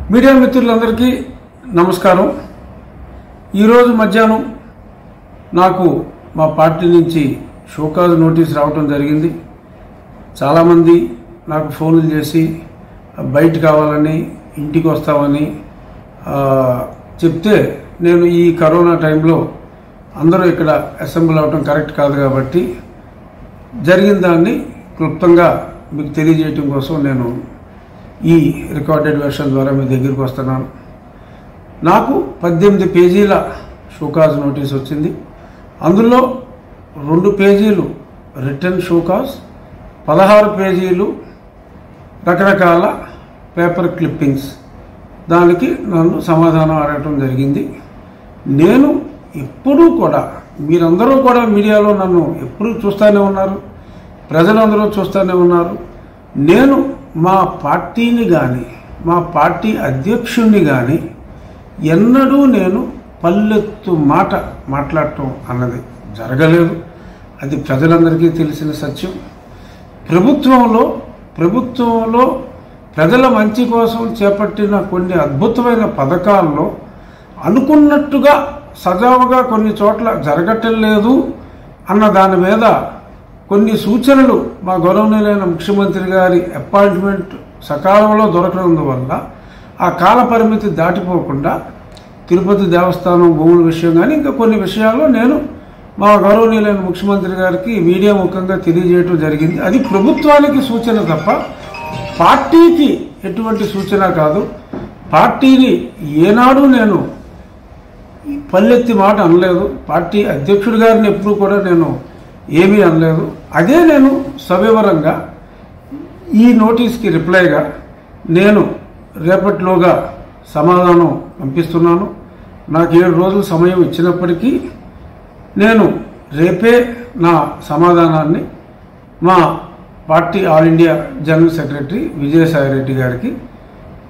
media మిత్రులందరికీ నమస్కారం ఈరోజు మధ్యాహ్నం నాకు మా పార్టీ నుంచి షోకాజ్ నోటీస్ రావటం జరిగింది చాలామంది నాకు ఫోన్లు చేసి బయట కావాలని ఇంటికి వస్తామని ఆ, చెప్తే నేను ఈ కరోనా టైంలో అందరూ ఇక్కడ అసెంబ్లీ అవటం కరెక్ట్ కాదు కాబట్టి జరిగిన దాన్ని క్లుప్తంగా మీకు తెలియజేయటం కోసం నేను ఈ రికార్డెడ్ వెర్షన్ ద్వారా మీ దగ్గరికి వస్తున్నాను నాకు పద్దెనిమిది పేజీల షోకాజ్ నోటీస్ వచ్చింది అందులో రెండు పేజీలు రిటర్న్ షోకాజ్ పదహారు పేజీలు రకరకాల పేపర్ క్లిప్పింగ్స్ దానికి నన్ను సమాధానం అడగటం జరిగింది నేను ఎప్పుడూ కూడా మీరందరూ కూడా మీడియాలో నన్ను ఎప్పుడూ చూస్తూనే ఉన్నారు ప్రజలందరూ చూస్తూనే ఉన్నారు నేను మా పార్టీని కానీ మా పార్టీ అధ్యక్షుణ్ణి కానీ ఎన్నడూ నేను పల్లెత్తు మాట మాట్లాడటం అన్నది జరగలేదు అది ప్రజలందరికీ తెలిసిన సత్యం ప్రభుత్వంలో ప్రభుత్వంలో ప్రజల మంచి కోసం చేపట్టిన కొన్ని అద్భుతమైన పథకాల్లో అనుకున్నట్టుగా సజావుగా కొన్ని చోట్ల జరగటం లేదు అన్న దాని మీద కొన్ని సూచనలు మా గౌరవనీయులైన ముఖ్యమంత్రి గారి అపాయింట్మెంట్ సకాలంలో దొరకనందువల్ల ఆ కాల పరిమితి దాటిపోకుండా తిరుపతి దేవస్థానం భూముల విషయం కానీ ఇంకా కొన్ని విషయాల్లో నేను మా గౌరవనీయులైన ముఖ్యమంత్రి గారికి మీడియా ముఖంగా తెలియజేయడం జరిగింది అది ప్రభుత్వానికి సూచన తప్ప పార్టీకి ఎటువంటి సూచన కాదు పార్టీని ఏనాడు నేను పల్లెత్తి మాట అనలేదు పార్టీ అధ్యక్షుడి గారిని ఎప్పుడూ కూడా నేను ఏమీ అనలేదు అదే నేను సవివరంగా ఈ నోటీస్కి రిప్లైగా నేను రేపటిలోగా సమాధానం పంపిస్తున్నాను నాకు ఏడు రోజుల సమయం ఇచ్చినప్పటికీ నేను రేపే నా సమాధానాన్ని మా party all India general secretary Vijayasai Reddy గారికి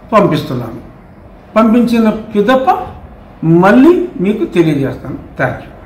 పంపిస్తున్నాను పంపించిన పిదప మళ్ళీ మీకు తెలియజేస్తాను థ్యాంక్ యూ